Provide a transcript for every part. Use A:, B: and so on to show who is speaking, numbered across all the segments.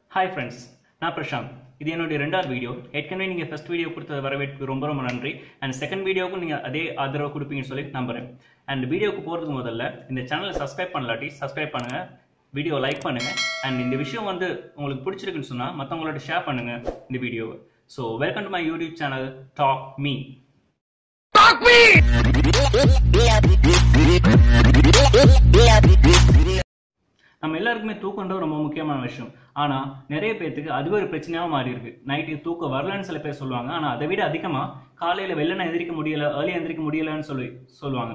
A: hi friends நான் பிரசாந்த் இது என்னுடைய ரெண்டாவது வீடியோ ஏற்கனவே நீங்கள் ஃபர்ஸ்ட் வீடியோ கொடுத்த வரவேற்பு ரொம்ப ரொம்ப நன்றி அண்ட் செகண்ட் வீடியோவுக்கும் நீங்கள் அதே ஆதரவு கொடுப்பீங்கன்னு சொல்லி நம்புறேன் அண்ட் வீடியோக்கு போகிறதுக்கு முதல்ல இந்த சேனலை சப்ஸ்கிரைப் பண்ணலாட்டி சப்ஸ்கிரைப் பண்ணுங்கள் வீடியோ லைக் பண்ணுங்கள் அண்ட் இந்த விஷயம் வந்து உங்களுக்கு பிடிச்சிருக்குன்னு சொன்னால் மற்றவங்களோட ஷேர் பண்ணுங்கள் இந்த வீடியோவை so welcome to my YouTube channel talk me நம்ம எல்லாருக்குமே தூக்கம்ன்றது ரொம்ப முக்கியமான விஷயம் ஆனா நிறைய பேர்த்துக்கு அது ஒரு பிரச்சனையா மாறி இருக்கு நைட்டு தூக்கம் வரலன்னு சில பேர் சொல்லுவாங்க ஆனா அதை விட அதிகமா காலையில வெள்ளனை எந்திரிக்க முடியல ஏர்லியா எந்திரிக்க முடியலன்னு சொல்லி சொல்லுவாங்க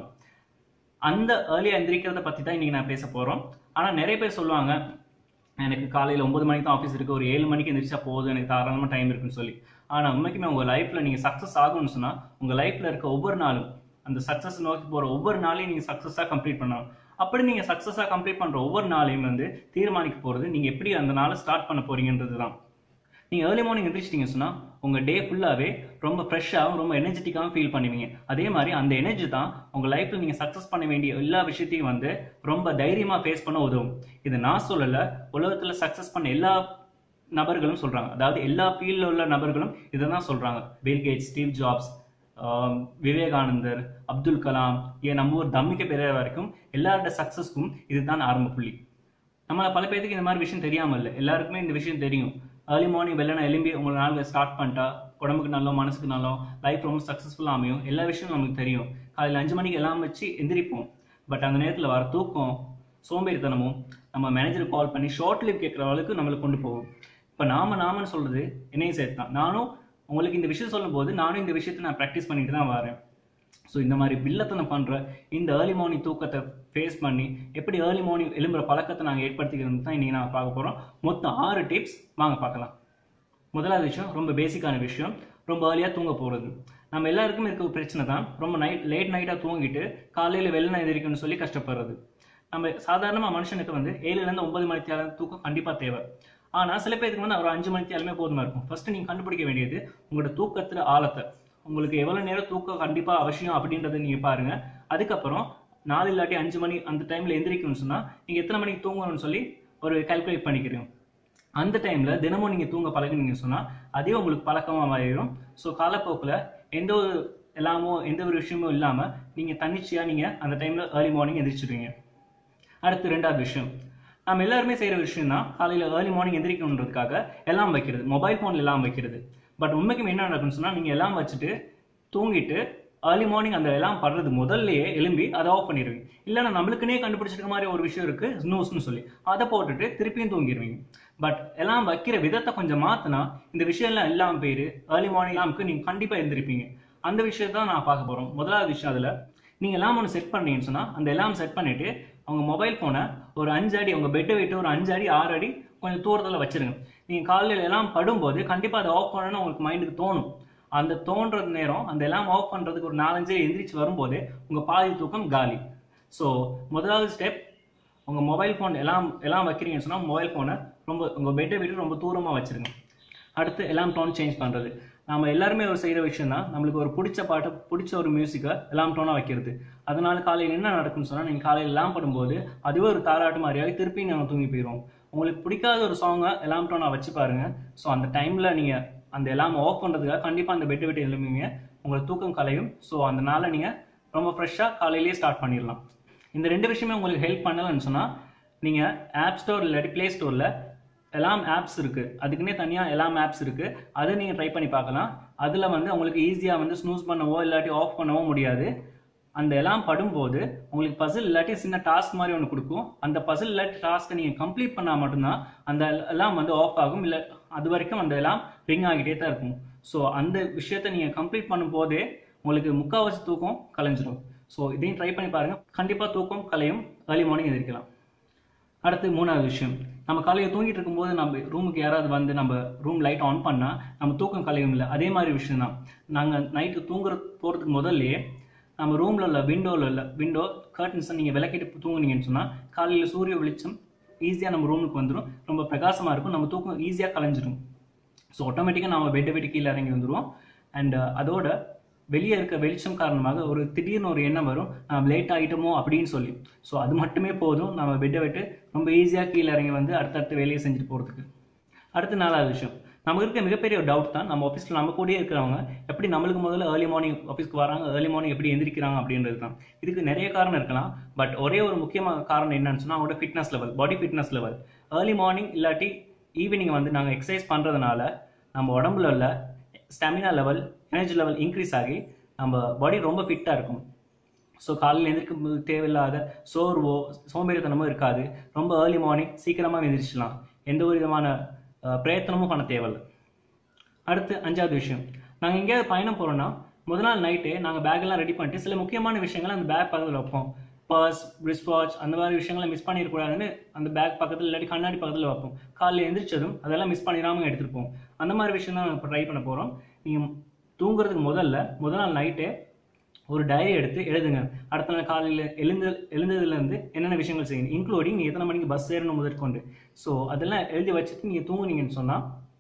A: அந்த ஏர்லியா எந்திரிக்கிறத பத்தி தான் இன்னைக்கு நான் பேச போறோம் ஆனா நிறைய பேர் சொல்லுவாங்க எனக்கு காலையில ஒன்பது மணிக்கு தான் ஆஃபீஸ் இருக்கு ஒரு ஏழு மணிக்கு எந்திரிச்சா போதும் எனக்கு தாராளமா டைம் இருக்குன்னு சொல்லி ஆனா உண்மைக்குமே உங்க லைஃப்ல நீங்க சக்சஸ் ஆகணும்னு சொன்னா உங்க லைஃப்ல இருக்க ஒவ்வொரு நாளும் அந்த சக்சஸ் நோக்கி போற ஒவ்வொரு நாளையும் நீங்க சக்சஸா கம்ப்ளீட் பண்ணணும் அப்படி நீங்க சக்சஸா கம்ப்ளீட் பண்ற ஒவ்வொரு நாளையும் வந்து தீர்மானிக்க போறது நீங்க எப்படி அந்த நாளை ஸ்டார்ட் பண்ண போறீங்கன்றது தான் நீங்க ஏர்லி மார்னிங் எந்திரிச்சிட்டீங்க சொன்னா உங்க டே ஃபுல்லாவே ரொம்ப ஃப்ரெஷ்ஷாகவும் ரொம்ப எனர்ஜெட்டிக்காகவும் ஃபீல் பண்ணுவீங்க அதே மாதிரி அந்த எனர்ஜி தான் உங்க லைஃப்ல நீங்க சக்சஸ் பண்ண வேண்டிய எல்லா விஷயத்தையும் வந்து ரொம்ப தைரியமா ஃபேஸ் பண்ண உதவும் இது நான் சொல்லல உலகத்துல சக்சஸ் பண்ண எல்லா நபர்களும் சொல்றாங்க அதாவது எல்லா ஃபீல்டில் உள்ள நபர்களும் இதை தான் சொல்றாங்க பில் கேட்ஸ் ஸ்டீவ் ஜாப்ஸ் ஆஹ் விவேகானந்தர் அப்துல் கலாம் ஏன் நம்ம ஊர் தம்மிக்க பெரிய வரைக்கும் எல்லாரோட சக்சஸ்க்கும் இதுதான் ஆரம்ப புள்ளி நம்மள பல பேருக்கு இந்த மாதிரி விஷயம் தெரியாம இல்லை எல்லாருக்குமே இந்த விஷயம் தெரியும் ஏர்லி மார்னிங் வெள்ளனை எலும்பி உங்களை நாள் ஸ்டார்ட் பண்ணிட்டா உடம்புக்கு நல்லோ மனசுக்கு நல்லோ லைஃப் ரொம்ப சக்ஸஸ்ஃபுல்லாக அமையும் எல்லா விஷயமும் நமக்கு தெரியும் காலையில் அஞ்சு மணிக்கு எல்லாம் வச்சு எந்திரிப்போம் பட் அந்த நேரத்தில் வர தூக்கம் சோம்பேறித்தனமும் நம்ம மேனேஜருக்கு கால் பண்ணி ஷார்ட் லீவ் கேட்குற அளவுக்கு நம்மளை கொண்டு போகும் இப்போ நாம நாமன்னு சொல்றது என்னையும் சேர்த்து தான் நானும் உங்களுக்கு இந்த விஷயம் சொல்லும்போது நானும் இந்த விஷயத்தை நான் ப்ராக்டிஸ் பண்ணிட்டு தான் வரேன் ஸோ இந்த மாதிரி வில்லத்தனம் பண்ணுற இந்த ஏர்லி மார்னிங் தூக்கத்தை ஃபேஸ் பண்ணி எப்படி ஏர்லி மார்னிங் எழும்புற பழக்கத்தை நாங்கள் ஏற்படுத்திக்கிறது தான் இன்றைக்கி நான் பார்க்க போகிறோம் மொத்தம் ஆறு டிப்ஸ் வாங்க பார்க்கலாம் முதலாவது விஷயம் ரொம்ப பேசிக்கான விஷயம் ரொம்ப ஏர்லியாக தூங்க போகிறது நம்ம எல்லாருக்குமே இருக்க ஒரு பிரச்சனை தான் ரொம்ப நைட் லேட் நைட்டாக தூங்கிட்டு காலையில் வெள்ளனை எதிரிக்கணும்னு சொல்லி கஷ்டப்படுறது நம்ம சாதாரணமாக மனுஷனுக்கு வந்து ஏழுலேருந்து ஒன்பது மணி தேவை தூக்கம் கண்டிப்பாக தேவை ஆனால் சில பேருக்கு வந்து ஒரு அஞ்சு மணி தேவையுமே போதுமா இருக்கும் ஃபர்ஸ்ட் நீங்கள் கண்டுபிடிக்க வேண்டியது உங்களோட தூக்கத்தில் ஆழத்தை உங்களுக்கு எவ்வளோ நேரம் தூக்கம் கண்டிப்பாக அவசியம் அப்படின்றத நீங்கள் பாருங்க அதுக்கப்புறம் நாலு இல்லாட்டி அஞ்சு மணி அந்த டைமில் எந்திரிக்கணும்னு சொன்னால் நீங்கள் எத்தனை மணிக்கு தூங்கணும்னு சொல்லி ஒரு கால்குலேட் பண்ணிக்கிறீங்க அந்த டைமில் தினமும் நீங்கள் தூங்க பழகுனீங்கன்னு சொன்னால் அதே உங்களுக்கு பழக்கமாக மாறிடும் ஸோ காலப்போக்கில் எந்த ஒரு எல்லாமோ எந்த ஒரு விஷயமும் இல்லாமல் நீங்கள் தன்னிச்சையாக நீங்கள் அந்த டைமில் ஏர்லி மார்னிங் எந்திரிச்சிடுவீங்க அடுத்து ரெண்டாவது விஷயம் நம்ம எல்லாருமே செய்கிற விஷயம் தான் காலையில் ஏர்லி மார்னிங் எந்திரிக்கணுன்றதுக்காக எல்லாம் வைக்கிறது மொபைல் ஃபோனில் எல்லாம் வைக்கிறது பட் உண்மைக்கும் என்ன நடக்கும்னு சொன்னால் நீங்கள் எல்லாம் வச்சுட்டு தூங்கிட்டு ஏர்லி மார்னிங் அந்த எல்லாம் படுறது முதல்லயே எலும்பி அதை ஆஃப் பண்ணிடுவீங்க இல்லைன்னா நம்மளுக்குனே கண்டுபிடிச்சிருக்க மாதிரி ஒரு விஷயம் இருக்கு ஸ்னூஸ்னு சொல்லி அதை போட்டுட்டு திருப்பியும் தூங்கிடுவீங்க பட் எல்லாம் வைக்கிற விதத்தை கொஞ்சம் மாத்தினா இந்த விஷயம்லாம் எல்லாம் போயிரு ஏர்லி மார்னிங் எல்லாமுக்கு நீங்கள் கண்டிப்பாக எழுந்திருப்பீங்க அந்த விஷயத்தை தான் நான் பார்க்க போகிறோம் முதலாவது விஷயம் அதில் நீங்கள் எல்லாம் ஒன்று செட் பண்ணீங்கன்னு சொன்னால் அந்த எல்லாம் செட் பண்ணிட்டு அவங்க மொபைல் ஃபோனை ஒரு அஞ்சு அடி உங்கள் பெட்டை விட்டு ஒரு அஞ்சு அடி ஆறு அடி கொஞ்சம் தூரத்தில் வச்சிருங்க நீங்கள் காலையில் எல்லாம் படும்போது கண்டிப்பாக அதை ஆஃப் பண்ணணும்னு உங்களுக்கு மைண்டுக்கு தோணும் அந்த தோன்றது நேரம் அந்த எல்லாம் ஆஃப் பண்ணுறதுக்கு ஒரு நாலஞ்சு எந்திரிச்சு வரும்போது உங்கள் பாதி தூக்கம் காலி ஸோ முதலாவது ஸ்டெப் உங்கள் மொபைல் ஃபோன் எல்லாம் எல்லாம் வைக்கிறீங்கன்னு சொன்னால் மொபைல் ஃபோனை ரொம்ப உங்கள் பெட்டை விட்டு ரொம்ப தூரமாக வச்சிருங்க அடுத்து எல்லாம் டோன் சேஞ்ச் பண்ணுறது நம்ம எல்லாருமே ஒரு செய்கிற விஷயம் தான் நம்மளுக்கு ஒரு பிடிச்ச பாட்டு பிடிச்ச ஒரு மியூசிக்கை எல்லாம் டோனாக வைக்கிறது அதனால காலையில் என்ன நடக்கும்னு சொன்னால் நீங்கள் காலையில் எல்லாம் படும்போது அதுவே ஒரு தாராட்டு மாதிரியாகி திருப்பி நம்ம தூங்கி போயிடுவோம் உங்களுக்கு பிடிக்காத ஒரு சாங்கை எல்லாம் டோனாக வச்சு பாருங்க ஸோ அந்த டைமில் நீங்கள் அந்த எல்லாம் ஆஃப் பண்ணுறதுக்காக கண்டிப்பாக அந்த பெட்டு விட்டு எழும்புவீங்க உங்களுக்கு தூக்கம் கலையும் ஸோ அந்த நாளை நீங்கள் ரொம்ப ஃப்ரெஷ்ஷாக காலையிலேயே ஸ்டார்ட் பண்ணிடலாம் இந்த ரெண்டு விஷயமே உங்களுக்கு ஹெல்ப் பண்ணலன்னு சொன்னால் நீங்கள் ஆப் ஸ்டோர் இல்லாட்டி ப்ளே ஸ்டோரில் எல்லாம் ஆப்ஸ் இருக்குது அதுக்குன்னே தனியாக எல்லாம் ஆப்ஸ் இருக்குது அதை நீங்கள் ட்ரை பண்ணி பார்க்கலாம் அதில் வந்து உங்களுக்கு ஈஸியாக வந்து ஸ்னூஸ் பண்ணவோ இல்லாட்டி ஆஃப் பண்ணவோ முடியாது அந்த எல்லாம் படும்போது உங்களுக்கு பசில் இல்லாட்டி சின்ன டாஸ்க் மாதிரி ஒன்று கொடுக்கும் அந்த பசில் இல்லாட்டி டாஸ்க்கை நீங்கள் கம்ப்ளீட் பண்ணால் மட்டும்தான் அந்த எல்லாம் வந்து ஆஃப் ஆகும் இல்லை அது வரைக்கும் அந்த எல்லாம் ரிங் ஆகிட்டே தான் இருக்கும் ஸோ அந்த விஷயத்தை நீங்கள் கம்ப்ளீட் பண்ணும்போதே உங்களுக்கு முக்கால்வாசி தூக்கம் கலைஞ்சிடும் ஸோ இதையும் ட்ரை பண்ணி பாருங்கள் கண்டிப்பாக தூக்கம் கலையும் ஏர்லி மார்னிங் எதிர்க்கலாம் அடுத்து மூணாவது விஷயம் நம்ம காலையில் தூங்கிட்டு இருக்கும்போது நம்ம ரூமுக்கு யாராவது வந்து நம்ம ரூம் லைட் ஆன் பண்ணால் நம்ம தூக்கம் கலையும் இல்லை அதே மாதிரி விஷயம் தான் நாங்கள் நைட்டு தூங்குற போகிறதுக்கு முதல்லயே நம்ம ரூமில் உள்ள விண்டோவில் உள்ள விண்டோ கர்டன்ஸை நீங்கள் விளக்கிட்டு தூங்குனீங்கன்னு சொன்னால் காலையில் சூரிய வெளிச்சம் ஈஸியாக நம்ம ரூமுக்கு வந்துடும் ரொம்ப பிரகாசமாக இருக்கும் நம்ம தூக்கம் ஈஸியாக கலைஞ்சிடும் ஸோ ஆட்டோமேட்டிக்காக நம்ம பெட்டை விட்டு கீழே இறங்கி வந்துடுவோம் அண்ட் அதோட வெளியே இருக்க வெளிச்சம் காரணமாக ஒரு திடீர்னு ஒரு எண்ணம் வரும் நம்ம லேட் ஆகிட்டோமோ அப்படின்னு சொல்லி ஸோ அது மட்டுமே போதும் நம்ம பெட்டை விட்டு ரொம்ப ஈஸியாக கீழே இறங்கி வந்து அடுத்தடுத்த வேலையை செஞ்சுட்டு போகிறதுக்கு அடுத்து நாலாவது விஷயம் நமக்கு இருக்க மிகப்பெரிய ஒரு டவுட் தான் நம்ம ஆஃபீஸில் நம்ம கூடயே இருக்கிறவங்க எப்படி நம்மளுக்கு முதல்ல ஏர்லி மார்னிங் ஆஃபீஸ்க்கு வராங்க ஏர்லி மார்னிங் எப்படி எந்திரிக்கிறாங்க அப்படின்றது தான் இதுக்கு நிறைய காரணம் இருக்கலாம் பட் ஒரே ஒரு முக்கியமான காரணம் என்னன்னு சொன்னால் அவங்களோட fitness level body fitness level early morning இல்லாட்டி ஈவினிங் வந்து நாங்கள் எக்ஸசைஸ் பண்ணுறதுனால நம்ம உடம்புல உள்ள stamina level energy level increase ஆகி நம்ம பாடி ரொம்ப ஃபிட்டாக இருக்கும் ஸோ காலையில் எந்திரிக்கும் போது தேவையில்லாத சோர்வோ சோம்பேறித்தனமோ இருக்காது ரொம்ப ஏர்லி மார்னிங் சீக்கிரமாக எந்திரிச்சிடலாம் எந்த ஒரு விதமான அஹ், பிரயத்தனமும் பண்ண தேவையில்லை அடுத்து அஞ்சாவது விஷயம் நாங்கள் எங்கேயாவது பயணம் போகிறோம்னா முத நாள் நைட்டே நாங்கள் பேக்கெல்லாம் ரெடி பண்ணிட்டு சில முக்கியமான விஷயங்களை அந்த பேக் பக்கத்தில் வைப்போம் பர்ஸ் ரிஸ்ட் வாட்ச் அந்த மாதிரி விஷயங்களை மிஸ் பண்ணிடக்கூடாதுன்னு அந்த பேக் பக்கத்தில் இல்லாட்டி கண்ணாடி பக்கத்தில் வைப்போம் காலையில் எந்திரிச்சதும் அதெல்லாம் மிஸ் பண்ணிடாமல் எடுத்துகிட்டு போவோம் அந்த மாதிரி விஷயம் தான் இப்போ ட்ரை பண்ண போகிறோம் நீங்கள் தூங்குறதுக்கு முதல்ல முத நாள் நைட்டே ஒரு டைரி எடுத்து எழுதுங்க அடுத்த நாள் காலையில் எழுந்து எழுந்ததுலேருந்து என்னென்ன விஷயங்கள் செய்யணும் இன்க்ளூடிங் நீங்கள் எத்தனை மணிக்கு பஸ் ஏறணும் முதற்கொண்டு ஸோ அதெல்லாம் எழுதி வச்சுட்டு நீங்கள் தூங்குனீங்கன்னு சொன்னால்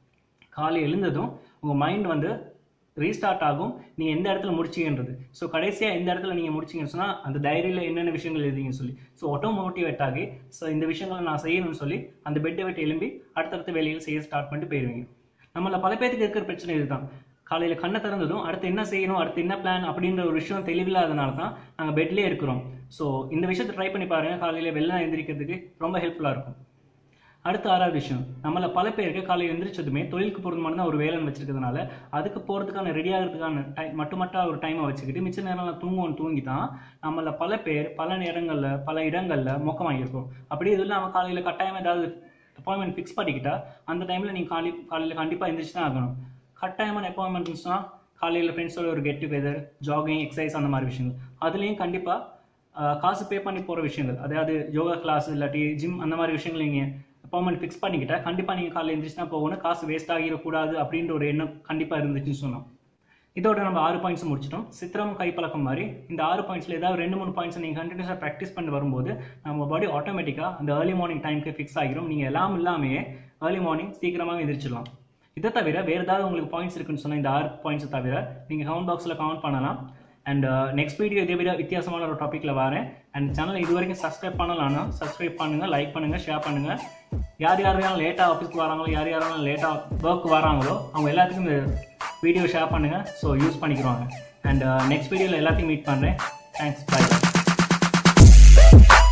A: காலை எழுந்ததும் உங்கள் மைண்ட் வந்து ரீஸ்டார்ட் ஆகும் நீங்கள் எந்த இடத்துல முடிச்சீங்கன்றது ஸோ கடைசியாக எந்த இடத்துல நீங்கள் முடிச்சீங்கன்னு சொன்னால் அந்த டைரியில் என்னென்ன விஷயங்கள் எழுதிங்கன்னு சொல்லி ஸோ ஆட்டோ மோட்டிவேட் ஆகி ஸோ இந்த விஷயங்களை நான் செய்யணும்னு சொல்லி அந்த பெட்டை விட்டு எழும்பி அடுத்தடுத்த வேலைகள் செய்ய ஸ்டார்ட் பண்ணிட்டு போயிடுவீங்க நம்மள பல பேருக்கு இருக்கிற பிரச்சனை இதுதான் காலையில் கண்ணை திறந்ததும் அடுத்து என்ன செய்யணும் அடுத்து என்ன பிளான் அப்படின்ற ஒரு விஷயம் தெளிவில்லாதனால தான் நாங்கள் பெட்லேயே இருக்கிறோம் ஸோ இந்த விஷயத்தை ட்ரை பண்ணி பாருங்கள் காலையில் வெள்ளம் எந்திரிக்கிறதுக்கு ரொம்ப ஹெல்ப்ஃபுல்லாக இருக்கும் அடுத்த ஆறாவது விஷயம் நம்மள பல பேருக்கு காலையில் எந்திரிச்சதுமே தொழிலுக்கு போகிறதுமான தான் ஒரு வேலைன்னு வச்சிருக்கிறதுனால அதுக்கு போகிறதுக்கான ரெடி ஆகிறதுக்கான டைம் மட்டும் மட்டும் ஒரு டைமை வச்சுக்கிட்டு மிச்ச நேரம் தூங்குவோம் தூங்கி தான் நம்மள பல பேர் பல நேரங்களில் பல இடங்களில் மொக்கம் வாங்கியிருக்கோம் அப்படி இது இல்லாமல் காலையில் கட்டாயம் ஏதாவது அப்பாயின்மெண்ட் ஃபிக்ஸ் பண்ணிக்கிட்டா அந்த டைமில் நீங்கள் காலி காலையில் கண்டிப்பாக எந்திரிச்சு தான் ஆகணும் கட்டாயமான அப்பாயின்மெண்ட்ஸ்னால் காலையில் ஃப்ரெண்ட்ஸோட ஒரு கெட் டுகெதர் ஜாகிங் எக்ஸசைஸ் அந்த மாதிரி விஷயங்கள் அதுலேயும் கண்டிப்பாக காசு பே பண்ணி போகிற விஷயங்கள் அதாவது யோகா கிளாஸ் இல்லாட்டி ஜிம் அந்த மாதிரி விஷயங்கள் நீங்கள் அப்பாயின்மெண்ட் ஃபிக்ஸ் பண்ணிக்கிட்டா கண்டிப்பாக நீங்கள் காலையில் எழுந்திரிச்சு தான் போகணும் காசு வேஸ்ட் ஆகிடக்கூடாது அப்படின்ற ஒரு எண்ணம் கண்டிப்பாக இருந்துச்சுன்னு சொன்னோம் இதோட நம்ம ஆறு பாயிண்ட்ஸ் முடிச்சிட்டோம் சித்திரம் கைப்பழக்கம் மாதிரி இந்த ஆறு பாயிண்ட்ஸில் ஏதாவது ரெண்டு மூணு பாயிண்ட்ஸ் நீங்கள் கண்டினியூஸாக ப்ராக்டிஸ் பண்ணி வரும்போது நம்ம பாடி ஆட்டோமேட்டிக்காக அந்த ஏர்லி மார்னிங் டைம்க்கு ஃபிக்ஸ் ஆகிரும் நீங்கள் எல்லாம் இல்லாமையே ஏர்லி மார்னிங் சீக்கிரமாக எந்திரிச்சிடலாம் இதை தவிர வேறு ஏதாவது உங்களுக்கு பாயிண்ட்ஸ் இருக்குன்னு சொன்னால் இந்த ஆறு பாயிண்ட்ஸை தவிர நீங்கள் கமெண்ட் பாக்ஸில் கமெண்ட் பண்ணலாம் அண்ட் நெக்ஸ்ட் வீடியோ இதே விட வித்தியாசமான ஒரு டாப்பிக்கில் வரேன் அண்ட் சேனலை இது வரைக்கும் சப்ஸ்கிரைப் பண்ணலாம்னா சப்ஸ்கிரைப் பண்ணுங்கள் லைக் பண்ணுங்கள் ஷேர் பண்ணுங்கள் யார் யாரெல்லாம் லேட்டாக ஆஃபீஸ்க்கு வராங்களோ யார் யாரெல்லாம் லேட்டாக ஒர்க் வராங்களோ அவங்க எல்லாத்துக்கும் இந்த வீடியோ ஷேர் பண்ணுங்கள் ஸோ யூஸ் பண்ணிக்கிறாங்க அண்ட் நெக்ஸ்ட் வீடியோவில் எல்லாத்தையும் மீட் பண்ணுறேன் தேங்க்ஸ் பை